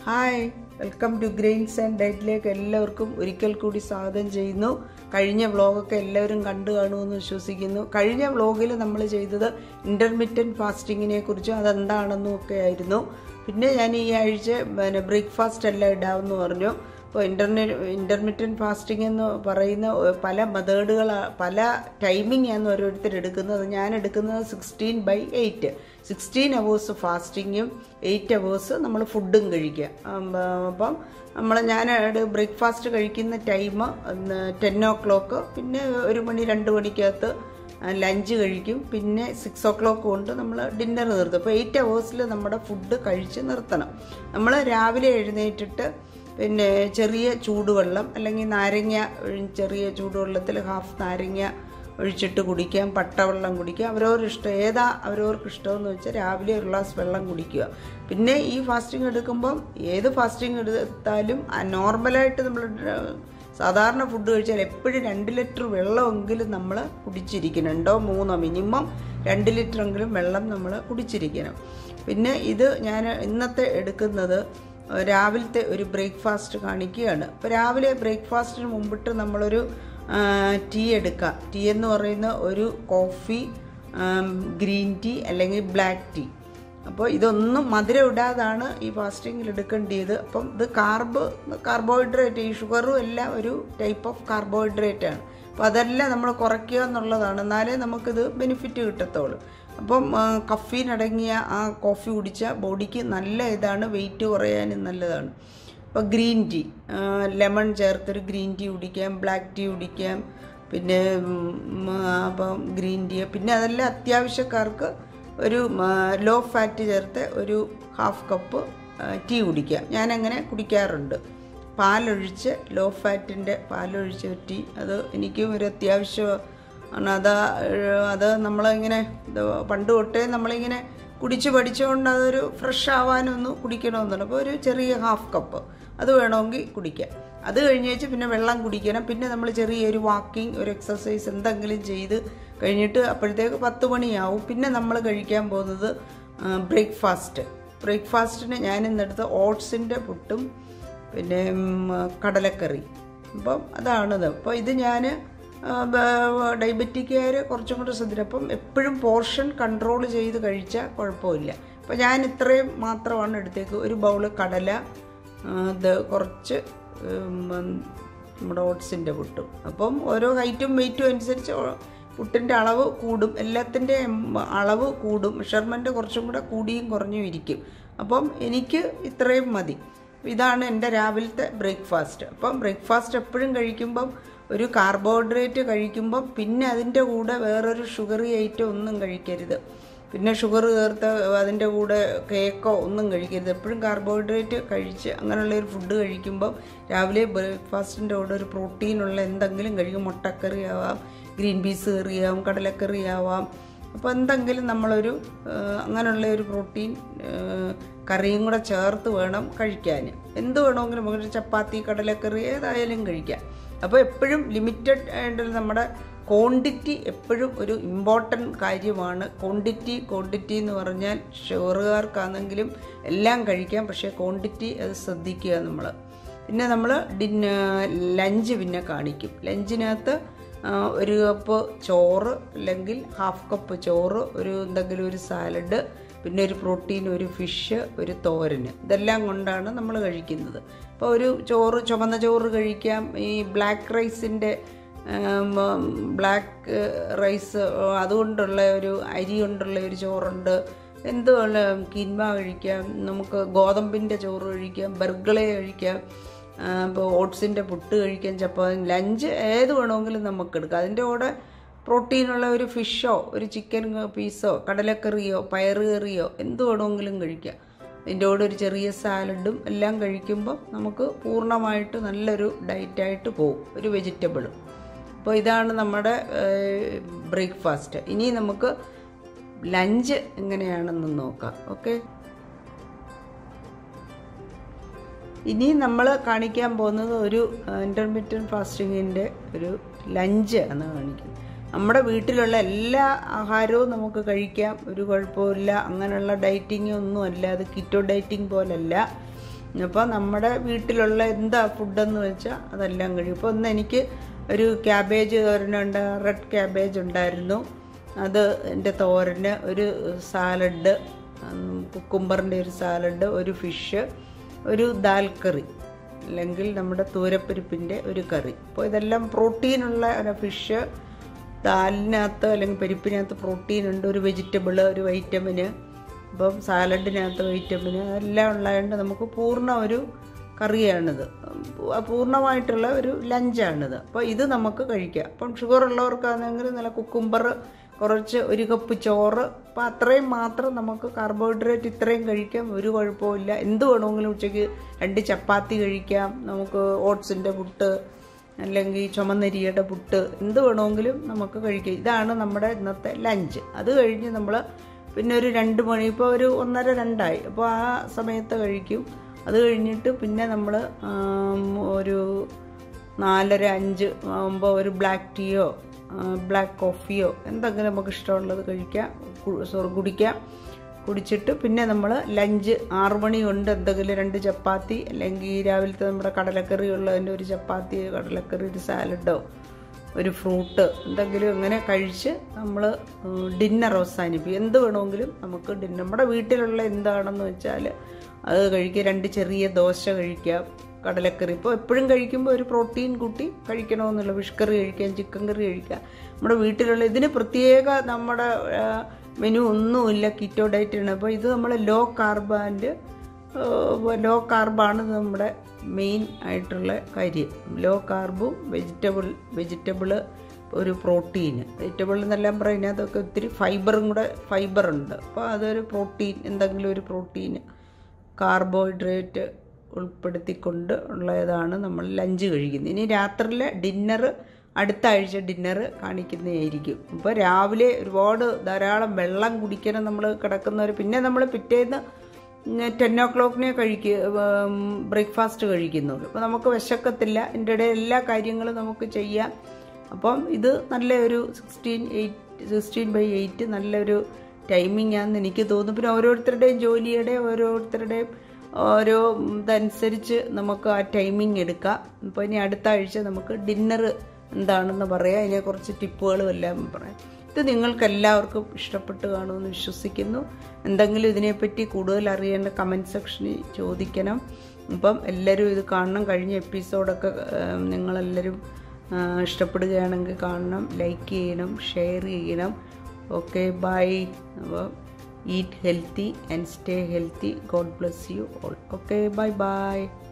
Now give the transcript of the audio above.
hi welcome to grains and ഡയറ്റിലേക്ക് എല്ലാവർക്കും ഒരിക്കൽ കൂടി സ്വാഗതം ചെയ്യുന്നു കഴിഞ്ഞ വ്ളോഗൊക്കെ എല്ലാവരും കണ്ടു കാണുമെന്ന് വിശ്വസിക്കുന്നു കഴിഞ്ഞ വ്ളോഗിൽ നമ്മൾ ചെയ്തത് ഇൻ്റർമീഡിയൻറ്റ് ഫാസ്റ്റിങ്ങിനെ കുറിച്ചും അതെന്താണെന്നും ഒക്കെ ആയിരുന്നു പിന്നെ ഞാൻ ഈ ആഴ്ച പിന്നെ ബ്രേക്ക്ഫാസ്റ്റ് എല്ലാം ഇടാമെന്ന് പറഞ്ഞു ഇപ്പോൾ ഇൻ്റർനെ ഇൻ്റർമീഡിയൻറ്റ് ഫാസ്റ്റിംഗ് എന്ന് പറയുന്ന പല മെത്തേഡുകൾ പല ടൈമിംഗ് ആണ് ഓരോരുത്തർ എടുക്കുന്നത് ഞാൻ എടുക്കുന്നത് sixteen by eight sixteen hours ഫാസ്റ്റിങ്ങും എയ്റ്റ് അവേഴ്സ് നമ്മൾ ഫുഡും കഴിക്കുക അപ്പം നമ്മൾ ഞാൻ ബ്രേക്ക്ഫാസ്റ്റ് കഴിക്കുന്ന ടൈം ടെൻ ഓ ക്ലോക്ക് പിന്നെ ഒരു മണി രണ്ട് മണിക്കകത്ത് ലഞ്ച് കഴിക്കും പിന്നെ സിക്സ് ഓ ക്ലോക്ക് കൊണ്ട് നമ്മൾ ഡിന്നർ നിർത്തും അപ്പോൾ എയ്റ്റ് അവേഴ്സിൽ നമ്മുടെ ഫുഡ് കഴിച്ച് നിർത്തണം നമ്മൾ രാവിലെ എഴുന്നേറ്റിട്ട് പിന്നെ ചെറിയ ചൂടുവെള്ളം അല്ലെങ്കിൽ നാരങ്ങ ചെറിയ ചൂടുവെള്ളത്തിൽ ഹാഫ് നാരങ്ങ ഒഴിച്ചിട്ട് കുടിക്കാം പട്ടവെള്ളം കുടിക്കാം അവരവരുടെ ഇഷ്ടം ഏതാ അവരവർക്ക് ഇഷ്ടമെന്ന് വെച്ചാൽ രാവിലെ ഒരു ഗ്ലാസ് വെള്ളം കുടിക്കുക പിന്നെ ഈ ഫാസ്റ്റിംഗ് എടുക്കുമ്പം ഏത് ഫാസ്റ്റിംഗ് എടുത്താലും നോർമലായിട്ട് നമ്മൾ സാധാരണ ഫുഡ് കഴിച്ചാൽ എപ്പോഴും രണ്ട് ലിറ്റർ വെള്ളമെങ്കിലും നമ്മൾ കുടിച്ചിരിക്കണം രണ്ടോ മൂന്നോ മിനിമം രണ്ട് ലിറ്ററെങ്കിലും വെള്ളം നമ്മൾ കുടിച്ചിരിക്കണം പിന്നെ ഇത് ഞാൻ ഇന്നത്തെ എടുക്കുന്നത് രാവിലത്തെ ഒരു ബ്രേക്ക്ഫാസ്റ്റ് കാണിക്കുകയാണ് അപ്പോൾ രാവിലെ ബ്രേക്ക്ഫാസ്റ്റിന് മുമ്പിട്ട് നമ്മളൊരു ടീ എടുക്കുക ടീ എന്ന് പറയുന്ന ഒരു കോഫി ഗ്രീൻ ടീ അല്ലെങ്കിൽ ബ്ലാക്ക് ടീ അപ്പോൾ ഇതൊന്നും മധുരം ഇടാതാണ് ഈ ഫാസ്റ്റിങ്ങിൽ എടുക്കേണ്ടത് അപ്പം ഇത് കാർബ് കാർബോഹൈഡ്രേറ്റ് ഈ ഷുഗറും എല്ലാം ഒരു ടൈപ്പ് ഓഫ് കാർബോഹൈഡ്രേറ്റ് ആണ് അപ്പോൾ അതെല്ലാം നമ്മൾ കുറയ്ക്കുക എന്നുള്ളതാണ് എന്നാലേ നമുക്കിത് ബെനിഫിറ്റ് കിട്ടത്തുള്ളൂ അപ്പം കഫീൻ അടങ്ങിയ ആ കോഫി കുടിച്ചാൽ ബോഡിക്ക് നല്ല ഇതാണ് വെയിറ്റ് കുറയാനും നല്ലതാണ് അപ്പോൾ ഗ്രീൻ ടീ ലെമൺ ചേർത്തൊരു ഗ്രീൻ ടീ കുടിക്കാം ബ്ലാക്ക് ടീ കുടിക്കാം പിന്നെ അപ്പം ഗ്രീൻ ടീ പിന്നെ അതെല്ലാം അത്യാവശ്യക്കാർക്ക് ഒരു ലോ ഫാറ്റ് ചേർത്ത് ഒരു ഹാഫ് കപ്പ് ടീ കുടിക്കാം ഞാനങ്ങനെ കുടിക്കാറുണ്ട് പാലൊഴിച്ച് ലോ ഫാറ്റിൻ്റെ പാലൊഴിച്ച് ടീ അത് എനിക്കും ഒരു അത്യാവശ്യം ആണ് അത് അത് നമ്മളിങ്ങനെ പണ്ട് തൊട്ടേ നമ്മളിങ്ങനെ കുടിച്ച് പഠിച്ചുകൊണ്ട് അതൊരു ഫ്രഷ് ആവാനൊന്ന് കുടിക്കണമെന്നുണ്ട് അപ്പോൾ ഒരു ചെറിയ ഹാഫ് കപ്പ് അത് വേണമെങ്കിൽ കുടിക്കാം അത് കഴിഞ്ഞ് വെച്ച് പിന്നെ വെള്ളം കുടിക്കണം പിന്നെ നമ്മൾ ചെറിയൊരു വാക്കിംഗ് ഒരു എക്സസൈസ് എന്തെങ്കിലും ചെയ്ത് കഴിഞ്ഞിട്ട് അപ്പോഴത്തേക്ക് പത്ത് മണിയാവും പിന്നെ നമ്മൾ കഴിക്കാൻ പോകുന്നത് ബ്രേക്ക്ഫാസ്റ്റ് ബ്രേക്ക്ഫാസ്റ്റിന് ഞാൻ ഇന്നെടുത്ത് ഓട്സിൻ്റെ പുട്ടും പിന്നെ കടലക്കറി അപ്പം അതാണത് അപ്പോൾ ഇത് ഞാൻ ഡയബറ്റിക്കാർ കുറച്ചും കൂടെ ശ്രദ്ധിക്കും അപ്പം എപ്പോഴും പോർഷൻ കൺട്രോൾ ചെയ്ത് കഴിച്ചാൽ കുഴപ്പമില്ല അപ്പോൾ ഞാൻ ഇത്രയും മാത്രമാണ് എടുത്തേക്ക് ഒരു ബൗള് കടല ഇത് കുറച്ച് നമ്മുടെ ഓട്സിൻ്റെ പുട്ടും അപ്പം ഓരോ ഹൈറ്റും വെയിറ്റും അനുസരിച്ച് പുട്ടിൻ്റെ അളവ് കൂടും എല്ലാത്തിൻ്റെ അളവ് കൂടും മെഷർമെൻറ്റ് കുറച്ചും കൂടെ കൂടിയും കുറഞ്ഞും ഇരിക്കും അപ്പം എനിക്ക് ഇത്രയും മതി ഇതാണ് എൻ്റെ രാവിലത്തെ ബ്രേക്ക്ഫാസ്റ്റ് അപ്പം ബ്രേക്ക്ഫാസ്റ്റ് എപ്പോഴും കഴിക്കുമ്പം ഒരു കാർബോഹൈഡ്രേറ്റ് കഴിക്കുമ്പം പിന്നെ അതിൻ്റെ കൂടെ വേറൊരു ഷുഗറി ഐറ്റം ഒന്നും കഴിക്കരുത് പിന്നെ ഷുഗർ ചേർത്ത് അതിൻ്റെ കൂടെ കേക്കോ ഒന്നും കഴിക്കരുത് എപ്പോഴും കാർബോഹൈഡ്രേറ്റ് കഴിച്ച് അങ്ങനെയുള്ള ഒരു ഫുഡ് കഴിക്കുമ്പം രാവിലെ ബ്രേക്ക്ഫാസ്റ്റിൻ്റെ കൂടെ ഒരു പ്രോട്ടീനുള്ള എന്തെങ്കിലും കഴിക്കും മുട്ടക്കറി ആവാം ഗ്രീൻ പീസ് കറി ആവാം കടലക്കറി ആവാം അപ്പോൾ എന്തെങ്കിലും നമ്മളൊരു അങ്ങനെയുള്ള ഒരു പ്രോട്ടീൻ കറിയും കൂടെ ചേർത്ത് വേണം കഴിക്കാൻ എന്ത് വേണമെങ്കിലും നമുക്ക് ചപ്പാത്തി കടലക്കറി ഏതായാലും കഴിക്കാം അപ്പോൾ എപ്പോഴും ലിമിറ്റഡ് ആയിട്ട് നമ്മുടെ ക്വാണ്ടിറ്റി എപ്പോഴും ഒരു ഇമ്പോർട്ടൻറ്റ് കാര്യമാണ് ക്വാണ്ടിറ്റി ക്വാണ്ടിറ്റി എന്ന് പറഞ്ഞാൽ ഷുഗറുകാർക്കാണെങ്കിലും എല്ലാം കഴിക്കാം പക്ഷേ ക്വാണ്ടിറ്റി അത് ശ്രദ്ധിക്കുക നമ്മൾ പിന്നെ നമ്മൾ ഡിന്ന ലഞ്ച് പിന്നെ കാണിക്കും ലഞ്ചിനകത്ത് ഒരു കപ്പ് ചോറ് അല്ലെങ്കിൽ ഹാഫ് കപ്പ് ചോറ് ഒരു എന്തെങ്കിലും ഒരു സാലഡ് പിന്നെ ഒരു പ്രോട്ടീൻ ഒരു ഫിഷ് ഒരു തോരന് ഇതെല്ലാം കൊണ്ടാണ് നമ്മൾ കഴിക്കുന്നത് അപ്പോൾ ഒരു ചോറ് ചുമന്ന ചോറ് കഴിക്കാം ഈ ബ്ലാക്ക് റൈസിൻ്റെ ബ്ലാക്ക് റൈസ് അതുകൊണ്ടുള്ള ഒരു അരി കൊണ്ടുള്ള ഒരു ചോറുണ്ട് എന്തുള്ള കിൻവ കഴിക്കാം നമുക്ക് ഗോതമ്പിൻ്റെ ചോറ് കഴിക്കാം ബർഗളെ കഴിക്കാം ഇപ്പോൾ ഓട്സിൻ്റെ പുട്ട് കഴിക്കാൻ ചപ്പാത്തി ലഞ്ച് ഏത് വേണമെങ്കിലും നമുക്ക് എടുക്കാം അതിൻ്റെ കൂടെ പ്രോട്ടീനുള്ള ഒരു ഫിഷോ ഒരു ചിക്കൻ പീസോ കടലക്കറിയോ പയറ് കറിയോ എന്ത് വേണമെങ്കിലും കഴിക്കാം അതിൻ്റെ കൂടെ ഒരു ചെറിയ സാലഡും എല്ലാം കഴിക്കുമ്പോൾ നമുക്ക് പൂർണ്ണമായിട്ട് നല്ലൊരു ഡയറ്റായിട്ട് പോകും ഒരു വെജിറ്റബിളും അപ്പോൾ ഇതാണ് നമ്മുടെ ബ്രേക്ക്ഫാസ്റ്റ് ഇനി നമുക്ക് ലഞ്ച് എങ്ങനെയാണെന്ന് നോക്കാം ഓക്കെ ഇനി നമ്മൾ കാണിക്കാൻ പോകുന്നത് ഒരു ഇൻ്റർമീഡിയറ്റ് ഫാസ്റ്റിങ്ങിൻ്റെ ഒരു ലഞ്ച് ആണ് കാണിക്കുന്നത് നമ്മുടെ വീട്ടിലുള്ള എല്ലാ ആഹാരവും നമുക്ക് കഴിക്കാം ഒരു കുഴപ്പമില്ല അങ്ങനെയുള്ള ഡയറ്റിംഗ് ഒന്നും അല്ല അത് കിറ്റോ ഡയറ്റിംഗ് പോലല്ല അപ്പോൾ നമ്മുടെ വീട്ടിലുള്ള എന്താ ഫുഡെന്ന് വെച്ചാൽ അതെല്ലാം കഴിയും ഇപ്പോൾ ഒന്ന് എനിക്ക് ഒരു ക്യാബേജ് തോരനുണ്ട് റെഡ് ക്യാബേജ് ഉണ്ടായിരുന്നു അത് എൻ്റെ തോരന് ഒരു സാലഡ് കുക്കുംബറിൻ്റെ ഒരു സാലഡ് ഒരു ഫിഷ് ഒരു ദാൽ കറി അല്ലെങ്കിൽ നമ്മുടെ തൂരപ്പരിപ്പിൻ്റെ ഒരു കറി അപ്പോൾ ഇതെല്ലാം പ്രോട്ടീനുള്ള ഫിഷ് ദാലിനകത്ത് അല്ലെങ്കിൽ പരിപ്പിനകത്ത് പ്രോട്ടീൻ ഉണ്ട് ഒരു വെജിറ്റബിൾ ഒരു വൈറ്റമിന് ഇപ്പം സാലഡിനകത്ത് വൈറ്റമിന് എല്ലാം ഉള്ളതുകൊണ്ട് നമുക്ക് പൂർണ്ണ ഒരു കറിയാണിത് പൂർണ്ണമായിട്ടുള്ള ഒരു ലഞ്ചാണിത് അപ്പോൾ ഇത് നമുക്ക് കഴിക്കാം അപ്പം ഷുഗർ ഉള്ളവർക്കാണെങ്കിൽ നല്ല കുക്കുംബർ കുറച്ച് ഒരു കപ്പ് ചോറ് അപ്പം അത്രയും മാത്രം നമുക്ക് കാർബോഹൈഡ്രേറ്റ് ഇത്രയും കഴിക്കാം ഒരു കുഴപ്പമില്ല എന്ത് വേണമെങ്കിലും ഉച്ചയ്ക്ക് രണ്ട് ചപ്പാത്തി കഴിക്കാം നമുക്ക് ഓട്സിൻ്റെ പുട്ട് അല്ലെങ്കിൽ ചുമന്നരിയുടെ പുട്ട് എന്ത് വേണമെങ്കിലും നമുക്ക് കഴിക്കാം ഇതാണ് നമ്മുടെ ഇന്നത്തെ ലഞ്ച് അത് കഴിഞ്ഞ് നമ്മൾ പിന്നെ ഒരു രണ്ട് മണി ഇപ്പോൾ ഒരു ഒന്നര രണ്ടായി അപ്പോൾ ആ സമയത്ത് കഴിക്കും അത് കഴിഞ്ഞിട്ട് പിന്നെ നമ്മൾ ഒരു നാലര അഞ്ച് ആകുമ്പോൾ ഒരു ബ്ലാക്ക് ടീയോ ബ്ലാക്ക് കോഫിയോ എന്തെങ്കിലും നമുക്ക് ഇഷ്ടമുള്ളത് കഴിക്കാം സോറി കുടിക്കാം കുടിച്ചിട്ട് പിന്നെ നമ്മൾ ലഞ്ച് ആറു മണി കൊണ്ട് എന്തെങ്കിലും രണ്ട് ചപ്പാത്തി അല്ലെങ്കിൽ രാവിലത്തെ നമ്മുടെ കടലക്കറി ഉള്ളതിൻ്റെ ഒരു ചപ്പാത്തി കടലക്കറി ഒരു സാലഡോ ഒരു ഫ്രൂട്ട് എന്തെങ്കിലും അങ്ങനെ കഴിച്ച് നമ്മൾ ഡിന്നർ അവസാനിപ്പിക്കും എന്ത് വേണമെങ്കിലും നമുക്ക് ഡിന്നർ നമ്മുടെ വീട്ടിലുള്ള എന്താണെന്ന് വെച്ചാൽ അത് കഴിക്കുക രണ്ട് ചെറിയ ദോശ കഴിക്കാം കടലക്കറി ഇപ്പോൾ എപ്പോഴും കഴിക്കുമ്പോൾ ഒരു പ്രോട്ടീൻ കൂട്ടി കഴിക്കണമെന്നുള്ള ഫിഷ് കറി കഴിക്കാം ചിക്കൻ കറി കഴിക്കാം നമ്മുടെ വീട്ടിലുള്ള ഇതിന് പ്രത്യേക നമ്മുടെ മെനു ഒന്നുമില്ല കിറ്റോ ഡയറ്റാണ് അപ്പോൾ ഇത് നമ്മൾ ലോ കാർബ് ആൻഡ് ലോ കാർബാണ് നമ്മുടെ മെയിൻ ആയിട്ടുള്ള കാര്യം ലോ കാർബും വെജിറ്റബിൾ വെജിറ്റബിള് ഒരു പ്രോട്ടീൻ വെജിറ്റബിൾ എന്നെല്ലാം പറയുന്നത് അതൊക്കെ ഒത്തിരി ഫൈബറും കൂടെ ഫൈബർ ഉണ്ട് അപ്പോൾ അതൊരു പ്രോട്ടീൻ എന്തെങ്കിലും ഒരു പ്രോട്ടീൻ കാർബോഹൈഡ്രേറ്റ് ഉൾപ്പെടുത്തിക്കൊണ്ട് ഉള്ളതാണ് നമ്മൾ ലഞ്ച് കഴിക്കുന്നത് ഇനി രാത്രിയിലെ ഡിന്നർ അടുത്ത ആഴ്ച ഡിന്നർ കാണിക്കുന്നതായിരിക്കും ഇപ്പോൾ രാവിലെ ഒരുപാട് ധാരാളം വെള്ളം കുടിക്കണം നമ്മൾ കിടക്കുന്നവർ പിന്നെ നമ്മൾ പിറ്റേന്ന് ടെൻ ഓ ക്ലോക്കിനെ കഴിക്കുക ബ്രേക്ക്ഫാസ്റ്റ് കഴിക്കുന്നുള്ളൂ അപ്പോൾ നമുക്ക് വിശക്കത്തില്ല ഇതിൻ്റെ ഇടയിൽ എല്ലാ കാര്യങ്ങളും നമുക്ക് ചെയ്യാം അപ്പം ഇത് നല്ലൊരു sixteen eight sixteen by eight നല്ലൊരു ടൈമിംഗ് ആണെന്ന് എനിക്ക് തോന്നുന്നു പിന്നെ ഓരോരുത്തരുടെയും ജോലിയുടെ ഓരോരുത്തരുടെയും ഓരോ ഇതനുസരിച്ച് നമുക്ക് ആ ടൈമിംഗ് എടുക്കാം അപ്പോൾ ഇനി അടുത്ത ആഴ്ച നമുക്ക് ഡിന്നർ എന്താണെന്ന് പറയാം അതിനെക്കുറിച്ച് ടിപ്പുകളും എല്ലാം പറയാം ഇത് നിങ്ങൾക്ക് എല്ലാവർക്കും ഇഷ്ടപ്പെട്ട് കാണുമെന്ന് വിശ്വസിക്കുന്നു എന്തെങ്കിലും ഇതിനെപ്പറ്റി കൂടുതൽ അറിയേണ്ട കമൻറ്റ് സെക്ഷനിൽ ചോദിക്കണം അപ്പം എല്ലാവരും ഇത് കാണണം കഴിഞ്ഞ എപ്പിസോഡൊക്കെ നിങ്ങളെല്ലാവരും ഇഷ്ടപ്പെടുകയാണെങ്കിൽ കാണണം ലൈക്ക് ചെയ്യണം ഷെയർ ചെയ്യണം ഓക്കെ ബൈ അപ്പോൾ eat healthy and stay healthy god bless you all okay bye bye